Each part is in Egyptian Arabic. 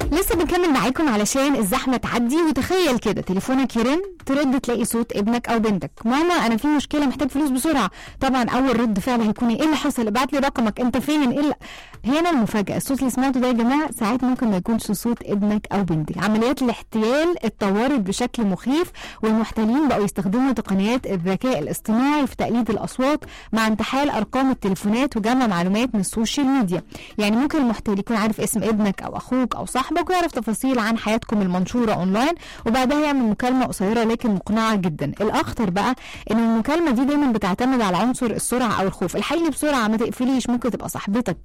لسه بنكمل معاكم علشان الزحمه تعدي وتخيل كده تليفونك يرن ترد تلاقي صوت ابنك او بنتك ماما انا في مشكله محتاج فلوس بسرعه طبعا اول رد فعل هيكون ايه اللي حصل ابعت لي رقمك انت فين ايه اللي- هنا المفاجاه الصوت اللي سمعته ده يا جماعه ساعات ممكن ما يكونش صوت ابنك او بنتك عمليات الاحتيال اتطورت بشكل مخيف والمحتالين بقوا يستخدموا تقنيات الذكاء الاصطناعي في تقليد الاصوات مع انتحال ارقام التليفونات وجمع معلومات من السوشيال ميديا يعني ممكن المحتال يكون عارف اسم ابنك او اخوك او صاحبك ويعرف تفاصيل عن حياتكم المنشوره اونلاين وبعدها يعمل مكالمه قصيره لكن مقنعه جدا الاخطر بقى ان المكالمه دي دايما بتعتمد على عنصر السرعه او الخوف الحقيقي بسرعه ما تقفليش ممكن تبقى صاحبتك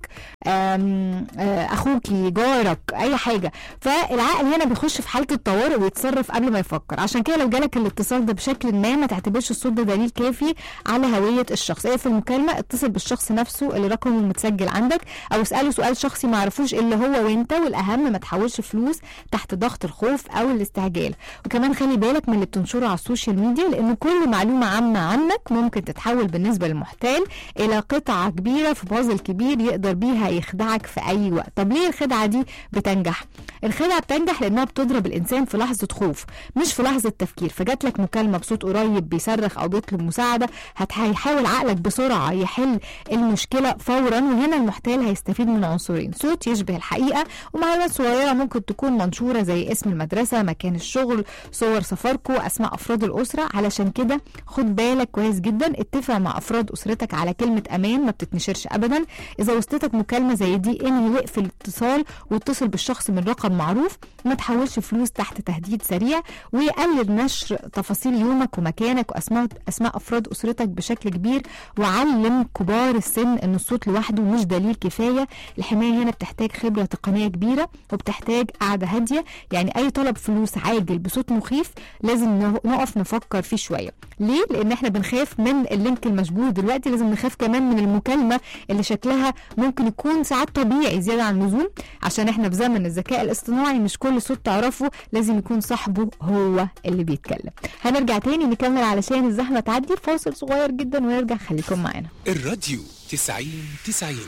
آم، آه، اخوكي جارك اي حاجه فالعقل هنا بيخش في حاله الطوارئ ويتصرف قبل ما يفكر عشان كده لو جالك الاتصال ده بشكل ما ما تعتبرش الصوت ده دليل كافي على هويه الشخص ايه في المكالمه اتصل بالشخص نفسه اللي رقمه متسجل عندك او اساله سؤال شخصي ما عرفوش اللي هو وانت والاهم ما تحولش فلوس تحت ضغط الخوف او الاستعجال وكمان خلي بالك من اللي بتنشره على السوشيال ميديا لان كل معلومه عامه عنك ممكن تتحول بالنسبه للمحتال الى قطعه كبيره في بازل كبير يقدر بيها يخدعك في اي وقت طب ليه الخدعه دي بتنجح الخدعه بتنجح لانها بتضرب الانسان في لحظه خوف مش في لحظه تفكير فجات لك مكالمه بصوت قريب بيصرخ او بيطلب مساعده هت- هيحاول عقلك بسرعه يحل المشكله فورا وهنا المحتال هيستفيد من عنصرين صوت يشبه الحقيقه ومعلومات صغيره ممكن تكون منشوره زي اسم المدرسه مكان الشغل صور سفركم اسماء افراد الاسره علشان كده خد بالك كويس جدا اتفق مع افراد اسرتك على كلمه امان ما بتتنشرش ابدا اذا وصلتك مكالمه زي دي انهي واقفل الاتصال واتصل بالشخص من رقم معروف ما تحولش فلوس تحت تهديد سريع وقلل نشر تفاصيل يومك ومكانك واسماء اسماء افراد اسرتك بشكل كبير وعلم كبار السن ان الصوت لوحده مش دليل كفايه الحمايه هنا بتحتاج خبره تقنيه كبيره وبتحتاج قعده هاديه يعني اي طلب فلوس عاجل بصوت مخيف لازم نه- نقف نفكر فيه شويه ليه لان احنا بنخاف من اللينك المشبوه دلوقتي لازم نخاف كمان من المكالمه اللي شكلها ممكن يكون ساعات طبيعي زياده عن اللزوم عشان احنا في زمن الذكاء الاصطناعي مش كل صوت تعرفه لازم يكون صاحبه هو اللي بيتكلم هنرجع تاني نكمل علشان الزحمه تعدي فاصل صغير جدا ونرجع خليكم معانا الراديو تسعين تسعين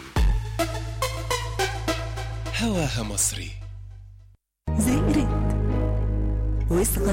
هواها مصري زي رد وثقة